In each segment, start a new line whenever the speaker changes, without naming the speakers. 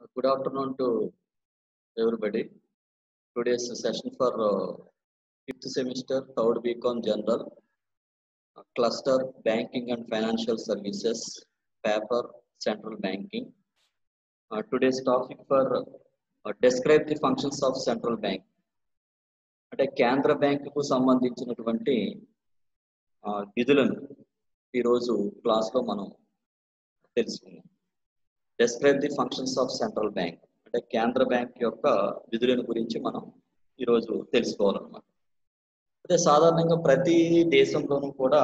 Good afternoon to everybody. Today's session for uh, fifth semester, third week on general, uh, cluster banking and financial services, paper central banking. Uh, today's topic for uh, describe the functions of central bank. అంటే కేంద్ర బ్యాంకుకు సంబంధించినటువంటి ఆ, విధులను ఈరోజు క్లాస్లో మనం తెలుసుకుందాం describe the functions of central bank అంటే కేంద్ర బ్యాంక్ యొక్క విధులను గురించి మనం ఈరోజు తెలుసుకోవాలన్నమాట అదే సాధారణంగా ప్రతి దేశంలోనూ కూడా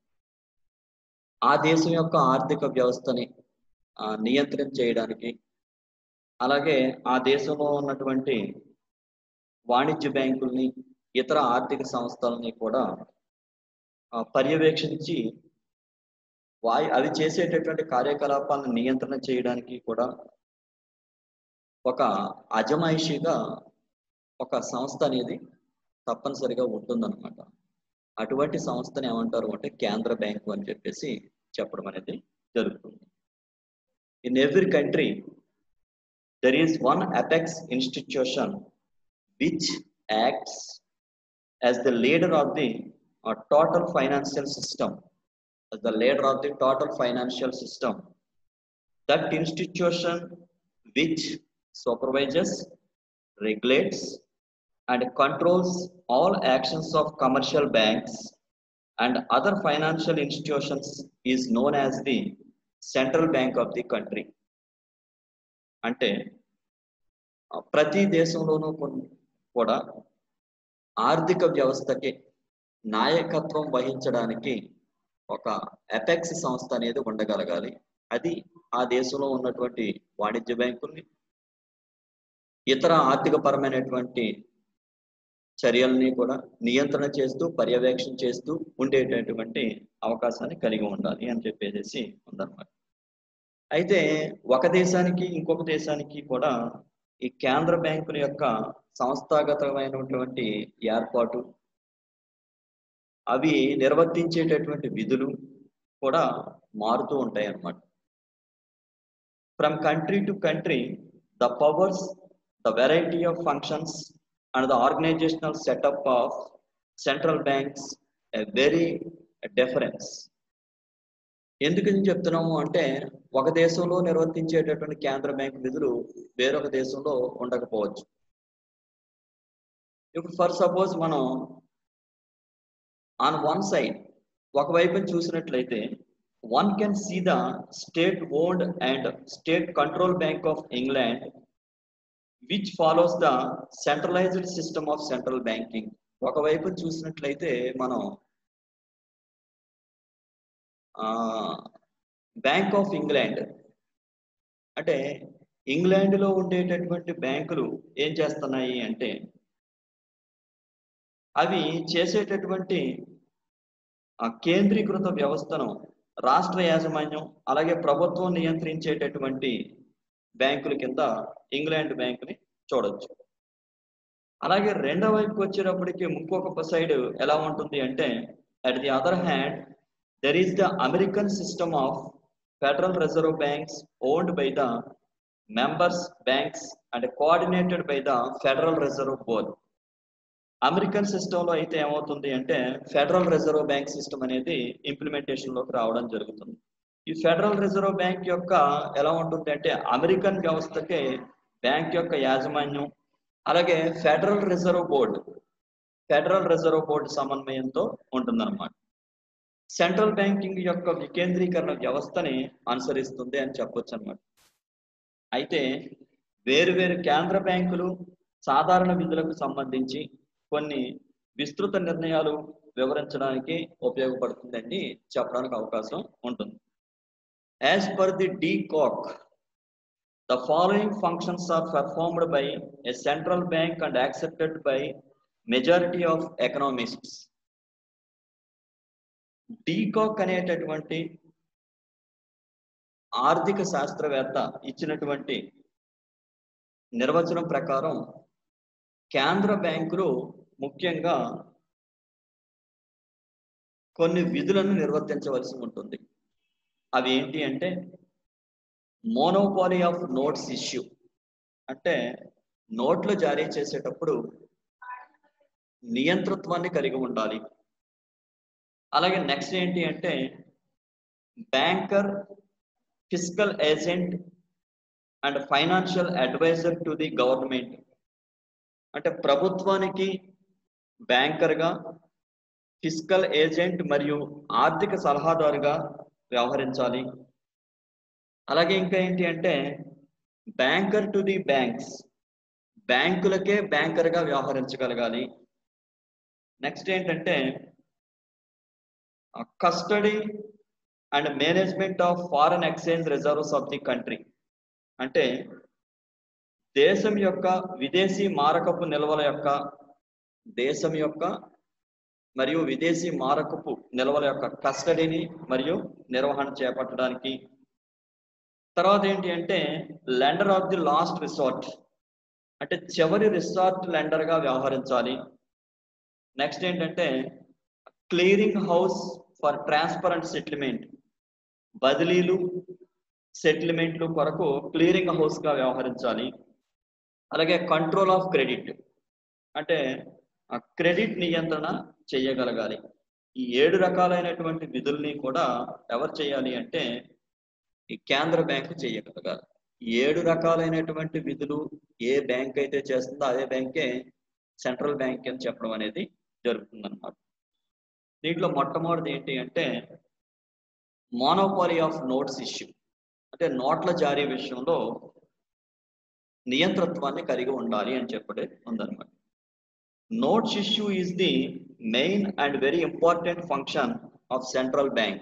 ఆ దేశం యొక్క ఆర్థిక వ్యవస్థని ఆ, నియంత్రణ చేయడానికి అలాగే ఆ దేశంలో ఉన్నటువంటి వాణిజ్య బ్యాంకుల్ని ఇతర ఆర్థిక సంస్థలని కూడా ఆ, పర్యవేక్షించి వాయి అవి చేసేటటువంటి కార్యకలాపాలను నియంత్రణ చేయడానికి కూడా ఒక అజమాయిషిగా ఒక సంస్థ అనేది తప్పనిసరిగా ఉంటుందన్నమాట అటువంటి సంస్థని ఏమంటారు అంటే కేంద్ర బ్యాంకు అని చెప్పేసి చెప్పడం అనేది జరుగుతుంది in every country there is one apex institution which acts as the leader of the total financial system as the leader of the total financial system. That institution which supervises, regulates, and controls all actions of commercial banks and other financial institutions is known as the central bank of the country. అంటే ఆ, ప్రతి దేశంలోనూ కొన్- కూడా ఆర్థిక వ్యవస్థకి నాయకత్వం వహించడానికి ఒక ఎపెక్స్ సంస్థ అనేది ఉండగలగాలి అది ఆ దేశంలో ఉన్నటువంటి వాణిజ్య బ్యాంకుల్ని ఇతర ఆర్థిక పరమైనటువంటి చర్యల్ని కూడా నియంత్రణ చేస్తూ పర్యవేక్షణ చేస్తూ ఉండేటటువంటి అవకాశాన్ని కలిగి ఉండాలి అని చెప్పేసి ఉందన్నమాట అయితే ఒక దేశానికి ఇంకొక దేశానికి కూడా ఈ కేంద్ర బ్యాంకుల యొక్క సంస్థాగతమైనటువంటి ఏర్పాటు అవి నిర్వర్తించేటటువంటి విధులు కూడా మారుతూ ఉంటాయి అన్నమాట from country to country the powers the variety of functions and the organisational setup of central banks a very difference ఎందుకని చెప్తున్నాము అంటే ఒక దేశంలో నిర్వర్తించేటటువంటి కేంద్ర బ్యాంక్ విధులు వేరొక దేశంలో ఉండకపోవచ్చు ఇప్పుడు ఫర్ సపోజ్ మనం ఆన్ వన్ సైడ్ ఒకవైపు చూసినట్లయితే one can see the state owned and state control bank of England which follows the centralised system of central banking ఒకవైపు చూసినట్లయితే మనం బ్యాంక్ ఆఫ్ ఇంగ్లాండ్ అంటే ఇంగ్లాండ్లో ఉండేటటువంటి బ్యాంకులు ఏం చేస్తున్నాయి అంటే అవి చేసేటటువంటి ఆ కేంద్రీకృత వ్యవస్థను రాష్ట్ర యాజమాన్యం అలాగే ప్రభుత్వం నియంత్రించేటటువంటి బ్యాంకుల కింద ఇంగ్లాండ్ బ్యాంకుని చూడొచ్చు అలాగే రెండవ వైపుకి వచ్చేటప్పటికి ఇంకొక సైడ్ ఎలా ఉంటుంది అంటే at the other hand there is the American system of federal reserve banks owned by the members banks and coordinated by the federal reserve board American సిస్టంలో అయితే ఏమవుతుంది అంటే ఫెడరల్ రిజర్వ్ బ్యాంక్ సిస్టమ్ అనేది implementation లోకి రావడం జరుగుతుంది ఈ federal reserve bank యొక్క ఎలా ఉంటుంది అంటే అమెరికన్ వ్యవస్థకి బ్యాంక్ యొక్క యాజమాన్యం అలాగే federal reserve board federal reserve board సమన్వయంతో ఉంటుందన్నమాట సెంట్రల్ బ్యాంకింగ్ యొక్క వికేంద్రీకరణ వ్యవస్థని అనుసరిస్తుంది అని చెప్పొచ్చు అనమాట అయితే వేరు వేరు కేంద్ర బ్యాంకులు సాధారణ విధులకు సంబంధించి కొన్ని విస్తృత నిర్ణయాలు వివరించడానికి ఉపయోగపడుతుందని చెప్పడానికి అవకాశం ఉంటుంది as per the De Kock the following functions are performed by a central bank and accepted by majority of economists De Kock అనేటటువంటి ఆర్థిక శాస్త్రవేత్త ఇచ్చినటువంటి నిర్వచనం ప్రకారం కేంద్ర బ్యాంకులు ముఖ్యంగా కొన్ని విధులను నిర్వర్తించవలసి ఉంటుంది అవి ఏంటి అంటే మోనోపాలీ ఆఫ్ నోట్స్ ఇష్యూ అంటే నోట్లు జారీ చేసేటప్పుడు నియంతృత్వాన్ని కలిగి ఉండాలి అలాగే నెక్స్ట్ ఏంటి అంటే banker physical agent and financial adviser to the government అంటే ప్రభుత్వానికి బ్యాంకర్గా ఫిజికల్ ఏజెంట్ మరియు ఆర్థిక సలహాదారుగా వ్యవహరించాలి అలాగే ఇంకా ఏంటి అంటే బ్యాంకర్ టు ది బ్యాంక్స్ బ్యాంకులకే బ్యాంకర్గా వ్యవహరించగలగాలి నెక్స్ట్ ఏంటంటే custody and management of foreign exchange reserves of the country అంటే దేశం యొక్క విదేశీ మారకపు నిల్వల యొక్క దేశం యొక్క మరియు విదేశీ మారకపు నిల్వల యొక్క కస్టడీని మరియు నిర్వహణ చేపట్టడానికి తర్వాత ఏంటి అంటే lender of the last resort అంటే చివరి రిసార్ట్ లెండర్గా వ్యవహరించాలి నెక్స్ట్ ఏంటంటే clearing house for transparent settlement బదిలీలు సెటిల్మెంట్లు కొరకు క్లియరింగ్ హౌస్గా వ్యవహరించాలి అలాగే కంట్రోల్ ఆఫ్ క్రెడిట్ అంటే ఆ క్రెడిట్ నియంత్రణ చేయగలగాలి ఈ ఏడు రకాలైనటువంటి విధుల్ని కూడా ఎవరు చేయాలి అంటే ఈ కేంద్ర బ్యాంకు చేయగలగాలి ఏడు రకాలైనటువంటి విధులు ఏ బ్యాంక్ అయితే చేస్తుందో అదే బ్యాంకే సెంట్రల్ బ్యాంక్ అని చెప్పడం అనేది జరుగుతుంది అనమాట దీంట్లో మొట్టమొదటిది ఏంటి అంటే మోనోపాలీ ఆఫ్ నోట్స్ ఇష్యూ అంటే నోట్ల జారీ విషయంలో నియంతృత్వాన్ని కలిగి ఉండాలి అని చెప్పడే ఉందన్నమాట notes issue is the main and very important function of central bank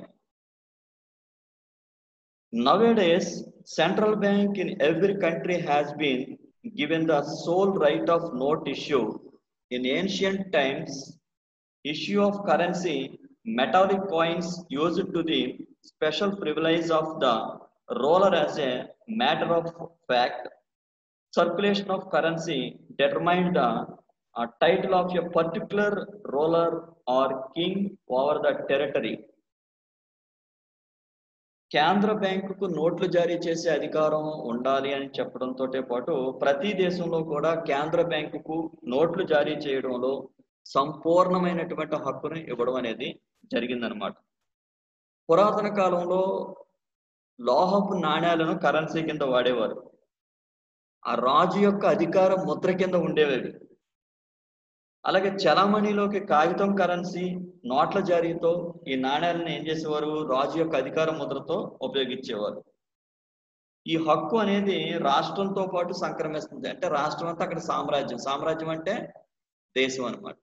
Nowadays, central bank in every country has been given the sole right of note issue. In ancient times, issue of currency, metallic coins used to the special privilege of the ruler as a matter of fact. Circulation of currency determined the uh, title of a particular ruler or king over the territory. కేంద్ర బ్యాంకుకు నోట్లు జారీ చేసే అధికారం ఉండాలి అని చెప్పడంతో పాటు ప్రతి దేశంలో కూడా కేంద్ర బ్యాంకుకు నోట్లు జారీ చేయడంలో సంపూర్ణమైనటువంటి హక్కును ఇవ్వడం అనేది జరిగిందనమాట పురాతన కాలంలో లోహపు నాణ్యాలను కరెన్సీ కింద వాడేవారు ఆ రాజు యొక్క అధికారం ముద్ర కింద ఉండేవి అలాగే చలామణిలోకి కాగితం కరెన్సీ నోట్ల జారీతో ఈ నాణ్యాలను ఏం చేసేవారు రాజు యొక్క అధికార ముద్రతో ఉపయోగించేవారు ఈ హక్కు అనేది రాష్ట్రంతో పాటు సంక్రమిస్తుంది అంటే రాష్ట్రం అంతా అక్కడ సామ్రాజ్యం సామ్రాజ్యం అంటే దేశం అనమాట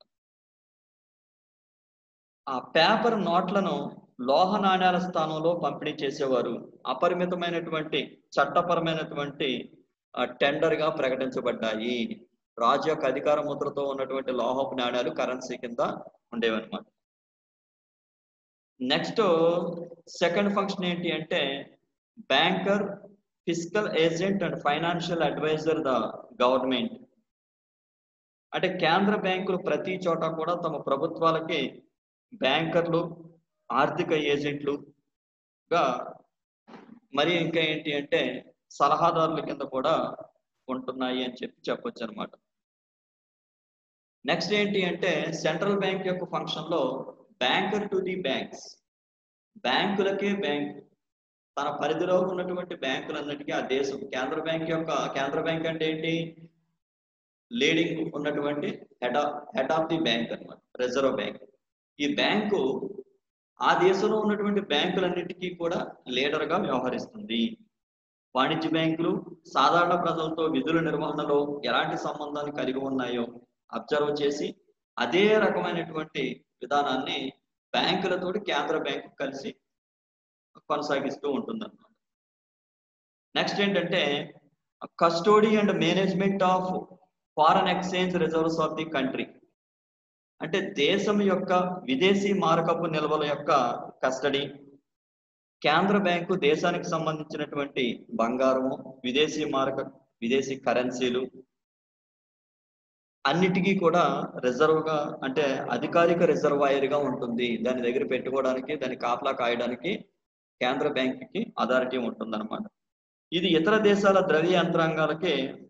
ఆ పేపర్ నోట్లను లోహ నాణ్యాల స్థానంలో పంపిణీ చేసేవారు అపరిమితమైనటువంటి చట్టపరమైనటువంటి టెండర్ గా ప్రకటించబడ్డాయి రాజు యొక్క అధికార ముద్రతో ఉన్నటువంటి లోహపు నాణ్యాలు కరెన్సీ కింద ఉండేవన్నమాట నెక్స్ట్ సెకండ్ ఫంక్షన్ ఏంటి అంటే banker physical agent and financial adviser the government అంటే కేంద్ర బ్యాంకులు ప్రతి చోట కూడా తమ ప్రభుత్వాలకి బ్యాంకర్లు ఆర్థిక ఏజెంట్లుగా మరి ఇంకా ఏంటి అంటే సలహాదారుల కింద కూడా ఉంటున్నాయి అని చెప్పి చెప్పొచ్చు అనమాట నెక్స్ట్ ఏంటి అంటే సెంట్రల్ బ్యాంక్ యొక్క ఫంక్షన్ లో బ్యాంకర్ టు ది బ్యాంక్స్ బ్యాంకులకే బ్యాంక్ తన పరిధిలో ఉన్నటువంటి బ్యాంకులన్నిటికీ ఆ దేశం కేంద్ర బ్యాంక్ యొక్క కేంద్ర బ్యాంక్ అంటే ఏంటి లీడింగ్ ఉన్నటువంటి head of head of the bank అనమాట రిజర్వ్ బ్యాంక్ ఈ బ్యాంకు ఆ దేశంలో ఉన్నటువంటి బ్యాంకులన్నిటికీ కూడా లీడర్గా వ్యవహరిస్తుంది వాణిజ్య బ్యాంకులు సాధారణ ప్రజలతో విధుల నిర్వహణలో ఎలాంటి సంబంధాలు కలిగి ఉన్నాయో అబ్జర్వ్ చేసి అదే రకమైనటువంటి విధానాన్ని బ్యాంకులతోటి కేంద్ర బ్యాంకు కలిసి కొనసాగిస్తూ ఉంటుంది అన్నమాట నెక్స్ట్ ఏంటంటే custody and management of foreign exchange reserves of the country అంటే దేశం యొక్క విదేశీ మారకపు నిల్వల యొక్క కస్టడీ కేంద్ర బ్యాంకు దేశానికి సంబంధించినటువంటి బంగారము విదేశీ మారక విదేశీ కరెన్సీలు అన్నిటికీ కూడా రిజర్వ్ గా అంటే అధికారిక రిజర్వాయర్ గా ఉంటుంది దాని దగ్గర పెట్టుకోవడానికి దాని కాపలా కాయడానికి కేంద్ర బ్యాంక్ కి అథారిటీ ఉంటుందన్నమాట ఇది ఇతర దేశాల ద్రవ్య యంత్రాంగాలకి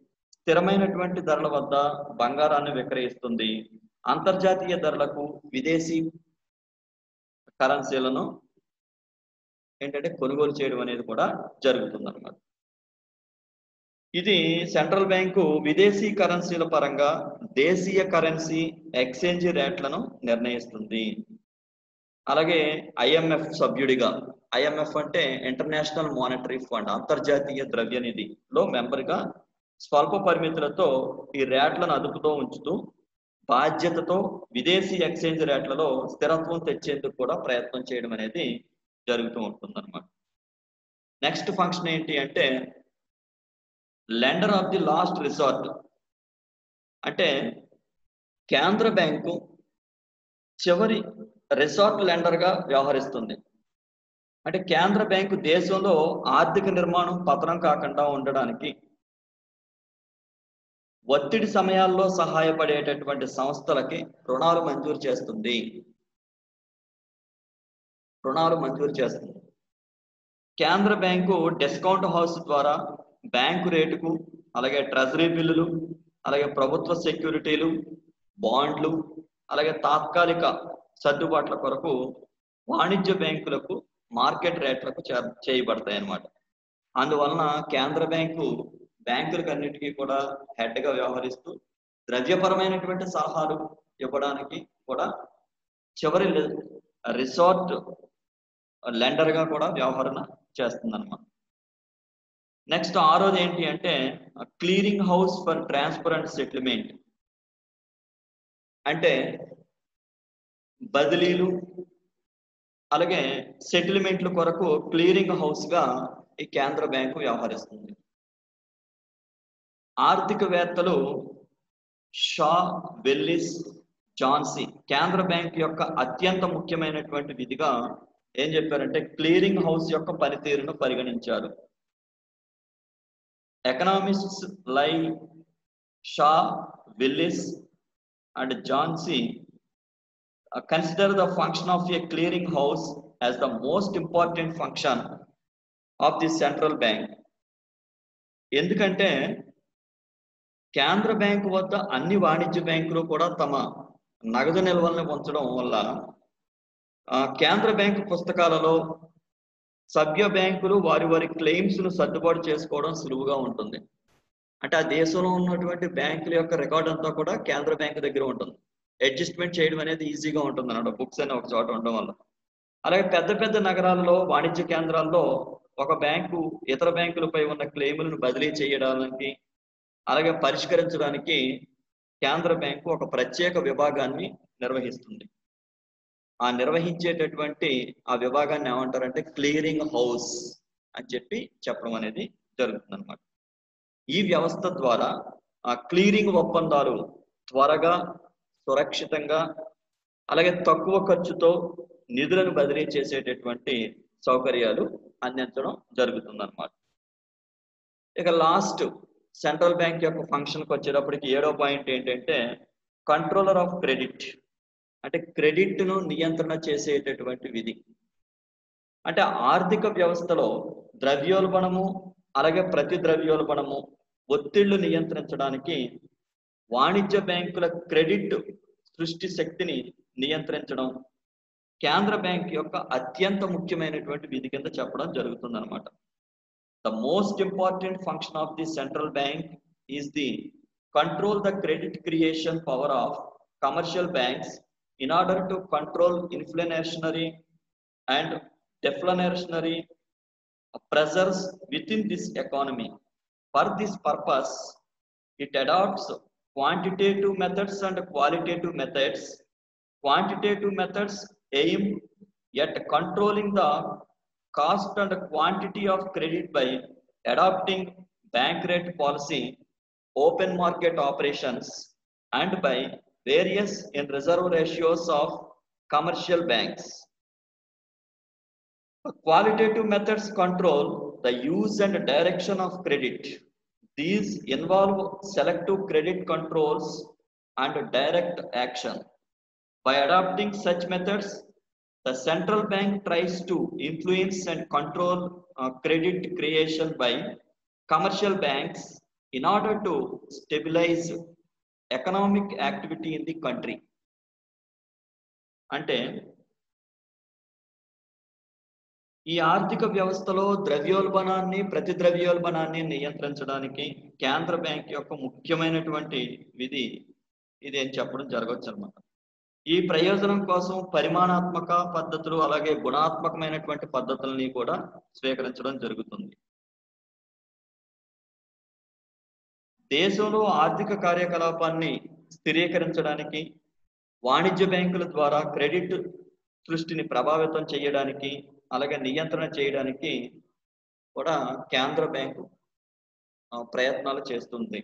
స్థిరమైనటువంటి ధరల వద్ద బంగారాన్ని విక్రయిస్తుంది అంతర్జాతీయ ధరలకు విదేశీ కరెన్సీలను ఏంటంటే కొనుగోలు చేయడం అనేది కూడా జరుగుతుంది అనమాట ఇది సెంట్రల్ బ్యాంకు విదేశీ కరెన్సీల పరంగా దేశీయ కరెన్సీ ఎక్స్చేంజ్ రేట్లను నిర్ణయిస్తుంది అలాగే ఐఎంఎఫ్ సభ్యుడిగా ఐఎంఎఫ్ అంటే ఇంటర్నేషనల్ మానిటరీ ఫండ్ అంతర్జాతీయ ద్రవ్య నిధిలో మెంబర్గా స్వల్ప పరిమితులతో ఈ రేట్లను అదుపుతో ఉంచుతూ బాధ్యతతో విదేశీ ఎక్స్చేంజ్ రేట్లలో స్థిరత్వం తెచ్చేందుకు కూడా ప్రయత్నం చేయడం అనేది జరుగుతూ ఉంటుంది అనమాట నెక్స్ట్ ఫంక్షన్ ఏంటి అంటే lender of the last resort అంటే కేంద్ర బ్యాంకు చివరి రిసార్ట్ లెండర్గా వ్యవహరిస్తుంది అంటే కేంద్ర బ్యాంకు దేశంలో ఆర్థిక నిర్మాణం పతనం కాకుండా ఉండడానికి ఒత్తిడి సమయాల్లో సహాయపడేటటువంటి సంస్థలకి రుణాలు మంజూరు చేస్తుంది రుణాలు మంజూరు చేస్తుంది కేంద్ర బ్యాంకు డిస్కౌంట్ హౌస్ ద్వారా బ్యాంకు రేటుకు అలాగే ట్రెజరీ బిల్లులు అలాగే ప్రభుత్వ సెక్యూరిటీలు బాండ్లు అలాగే తాత్కాలిక సర్దుబాట్ల కొరకు వాణిజ్య బ్యాంకులకు మార్కెట్ రేట్లకు చేయబడతాయి అన్నమాట అందువలన కేంద్ర బ్యాంకు బ్యాంకులకు అన్నిటికీ కూడా హెడ్గా వ్యవహరిస్తూ ద్రవ్యపరమైనటువంటి సలహాలు ఇవ్వడానికి కూడా చివరి రిసార్ట్ లెండర్గా కూడా వ్యవహరణ చేస్తుంది అనమాట నెక్స్ట్ ఆరోది ఏంటి అంటే clearing house for transparent settlement అంటే బదిలీలు అలాగే సెటిల్మెంట్ల కొరకు క్లియరింగ్ హౌస్గా ఈ కేంద్ర బ్యాంకు వ్యవహరిస్తుంది ఆర్థికవేత్తలు షా వెల్లిస్ జాన్సీ కేంద్ర బ్యాంక్ యొక్క అత్యంత ముఖ్యమైనటువంటి విధిగా ఏం చెప్పారంటే క్లియరింగ్ హౌస్ యొక్క పనితీరును పరిగణించారు economists like Shaw Willis and Jauncey consider the function of a clearing house as the most important function of the central bank ఎందుకంటే కేంద్ర బ్యాంకు వద్ద అన్ని వాణిజ్య బ్యాంకులు కూడా తమ నగదు నిల్వల్ని ఉంచడం వల్ల కేంద్ర బ్యాంకు పుస్తకాలలో సభ్య బ్యాంకులు వారి వారి క్లెయిమ్స్ ను సర్దుబాటు చేసుకోవడం సులువుగా ఉంటుంది అంటే ఆ దేశంలో ఉన్నటువంటి బ్యాంకుల యొక్క రికార్డ్ అంతా కూడా కేంద్ర బ్యాంకు దగ్గర ఉంటుంది అడ్జస్ట్మెంట్ చేయడం అనేది ఈజీగా ఉంటుంది అన్నమాట బుక్స్ అనే ఒక చోట ఉండడం వల్ల అలాగే పెద్ద పెద్ద నగరాల్లో వాణిజ్య కేంద్రాల్లో ఒక బ్యాంకు ఇతర బ్యాంకులపై ఉన్న క్లెయిములను బదిలీ చేయడానికి అలాగే పరిష్కరించడానికి కేంద్ర బ్యాంకు ఒక ప్రత్యేక విభాగాన్ని నిర్వహిస్తుంది ఆ నిర్వహించేటటువంటి ఆ విభాగాన్ని ఏమంటారంటే క్లియరింగ్ హౌస్ అని చెప్పి చెప్పడం అనేది జరుగుతుంది అనమాట ఈ వ్యవస్థ ద్వారా ఆ క్లియరింగ్ ఒప్పందాలు త్వరగా సురక్షితంగా అలాగే తక్కువ ఖర్చుతో నిధులను బదిలీ చేసేటటువంటి సౌకర్యాలు అందించడం జరుగుతుంది అనమాట ఇక లాస్ట్ సెంట్రల్ బ్యాంక్ యొక్క ఫంక్షన్కి వచ్చేటప్పటికి ఏడో పాయింట్ ఏంటంటే కంట్రోలర్ ఆఫ్ క్రెడిట్ అంటే క్రెడిట్ను నియంత్రణ చేసేటటువంటి విధి అంటే ఆర్థిక వ్యవస్థలో ద్రవ్యోల్బణము అలాగే ప్రతి ద్రవ్యోల్బణము ఒత్తిళ్లు నియంత్రించడానికి వాణిజ్య బ్యాంకుల క్రెడిట్ సృష్టి శక్తిని నియంత్రించడం కేంద్ర బ్యాంక్ యొక్క అత్యంత ముఖ్యమైనటువంటి విధి కింద చెప్పడం జరుగుతుంది అనమాట the most important function of the central bank is the control the credit creation power of commercial banks in order to control inflationary and deflationary pressures within this economy. For this purpose, it adopts quantitative methods and qualitative methods. Quantitative methods aim at controlling the cost and quantity of credit by adopting bank rate policy, open market operations, and by various in reserve ratios of commercial banks. Qualitative methods control the use and direction of credit. These involve selective credit controls and direct action. By adopting such methods, the central bank tries to influence and control uh, credit creation by commercial banks in order to stabilize economic activity in the country అంటే ఈ ఆర్థిక వ్యవస్థలో ద్రవ్యోల్బణాన్ని ప్రతి ద్రవ్యోల్బణాన్ని నియంత్రించడానికి కేంద్ర bank యొక్క ముఖ్యమైనటువంటి విధి ఇది అని చెప్పడం జరగవచ్చు అనమాట ఈ ప్రయోజనం కోసం పరిమాణాత్మక పద్ధతులు అలాగే గుణాత్మకమైనటువంటి పద్ధతుల్ని కూడా స్వీకరించడం జరుగుతుంది దేశంలో ఆర్థిక కార్యకలాపాన్ని స్థిరీకరించడానికి వాణిజ్య బ్యాంకుల ద్వారా క్రెడిట్ సృష్టిని ప్రభావితం చేయడానికి అలాగే నియంత్రణ చేయడానికి కూడా కేంద్ర బ్యాంకు ప్రయత్నాలు చేస్తుంది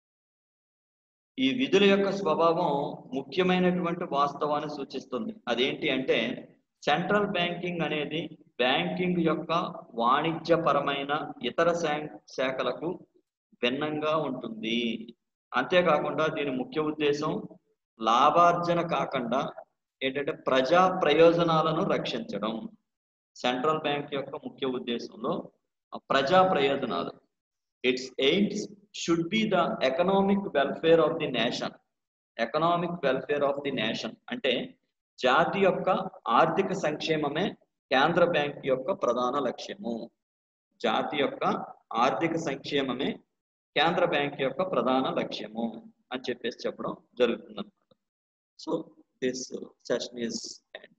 ఈ విధుల యొక్క స్వభావం ముఖ్యమైనటువంటి వాస్తవాన్ని సూచిస్తుంది అదేంటి అంటే సెంట్రల్ బ్యాంకింగ్ అనేది బ్యాంకింగ్ యొక్క వాణిజ్యపరమైన ఇతర శాఖలకు భిన్నంగా ఉంటుంది అంతేకాకుండా దీని ముఖ్య ఉద్దేశం లాభార్జన కాకుండా ఏంటంటే ప్రజా ప్రయోజనాలను రక్షించడం సెంట్రల్ బ్యాంక్ యొక్క ముఖ్య ఉద్దేశంలో ప్రజా ప్రయోజనాలు its aims should be the economic welfare of the nation economic welfare of the nation అంటే జాతి యొక్క ఆర్థిక సంక్షేమమే కేంద్ర బ్యాంక్ యొక్క ప్రధాన లక్ష్యము జాతి యొక్క ఆర్థిక సంక్షేమమే కేంద్ర బ్యాంక్ యొక్క ప్రధాన లక్ష్యము అని చెప్పేసి చెప్పడం జరుగుతుంది అనమాట సో దిస్ సెషన్ ఈస్